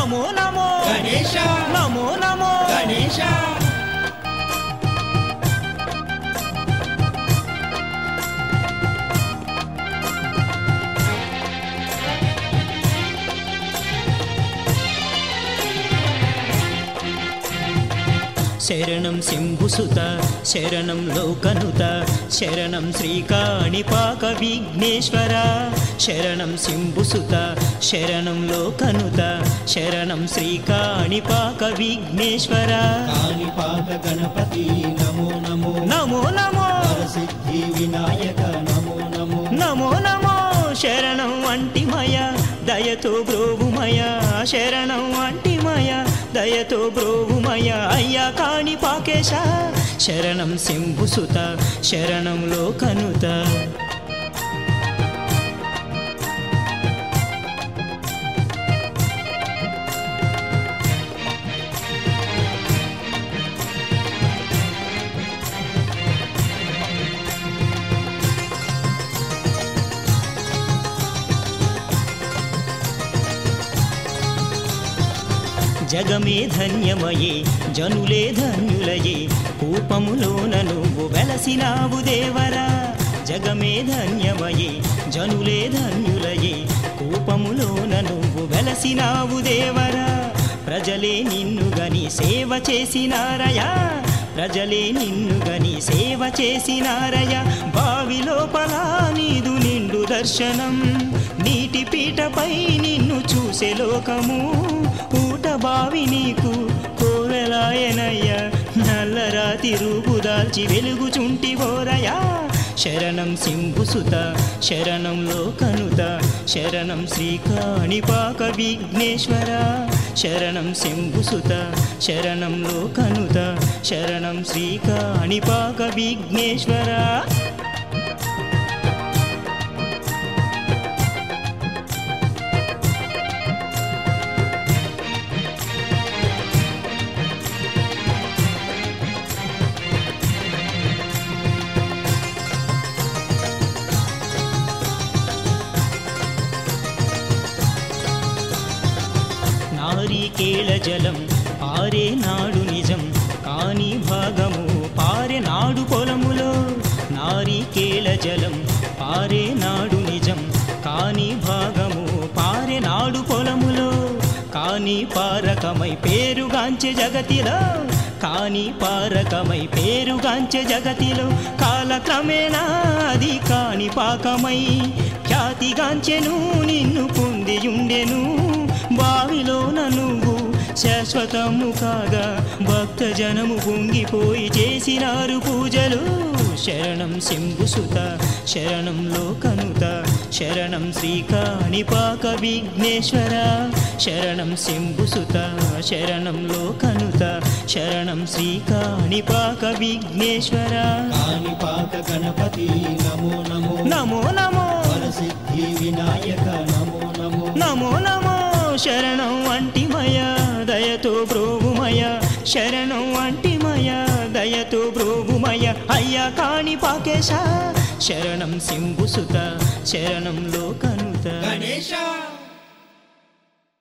నమో నమో గణేశ నమో నమో గణేశ శరణం శంభుసుత శరణం లోకనుత శరణం శ్రీకాణిపాక విఘ్నేశ్వర శరణం శంభుసుత శరణం లోకనుత శరణం శ్రీకాణిపాక విఘ్నేశ్వర కాణిపాక గణపతి నమో నమో నమో నమో సిద్ధి వినాయక నమో నమో నమో నమో శరణం అంటిమయ దయతో బ్రోగుమయ శరణం అంటిమయ దయతో బ్రోగుమయ అయ్యా కాణి పాకేశ శరణం శంభుసుత శరణం లోకనుత జగమే ధన్యమయే జనులే ధన్యులయే కూపములోన నువ్వు వెలసినావు దేవరా జగమే ధన్యమయే జనులే ధన్యులయే కూపములోన నువ్వు వెలసినావు దేవరా ప్రజలే నిన్ను గని సేవ చేసినారయా ప్రజలే నిన్ను గని సేవ చేసినారయ బావి లోపల నీదు నిండు దర్శనం నీటి పీటపై నిన్ను చూసే లోకము ఊట బావి నీకు కోవెలాయనయ్య నల్లరాతి రూపు దాల్చి వెలుగుచుంటి ఓరయా శరణం సింహుసుత శరణం లోకనుత శరణం శ్రీకాణిపాక విఘ్నేశ్వర శరణం శంభుసుత శరణం లోకనుత శరణం శ్రీకాణిపాక విఘ్నేశ్వర నారీకేళ జలం పారే నాడు నిజం కాని భాగము పారే నాడు పొలములో నారీకేళ జలం పారే నాడు నిజం కాని భాగము పారే నాడు పొలములో కాని పారకమై పేరుగాంచె జగతిలో కాని పారకమై పేరుగాంచె జగతిలో కాలక్రమేణా అది కాని పాకమై ఖ్యాతిగాంచెను నిన్ను పొందియుండెను బావిలోన నువ్వు శాశ్వతము కాగా భక్త జనము పొంగిపోయి చేసినారు పూజలు శరణం శంభుసుత శరణం లోకనుత శరణం శ్రీకాణిపాక విఘ్నేశ్వర శరణం శంభుసుత శరణం లోకనుత శరణం శ్రీకాణిపాక విఘ్నేశ్వర కాణిపాక గణపతి నమో నమో నమో నమో సిద్ధి వినాయక నమో నమో నమో నమో శరణం అంటిమయ దయతో బ్రోగుమయ శరణం అంటిమయ దయతో బ్రోగుమయ అయ్యా కాణి పాకేశ శరణం సింబుసుత శరణం లోకనుత గణేశ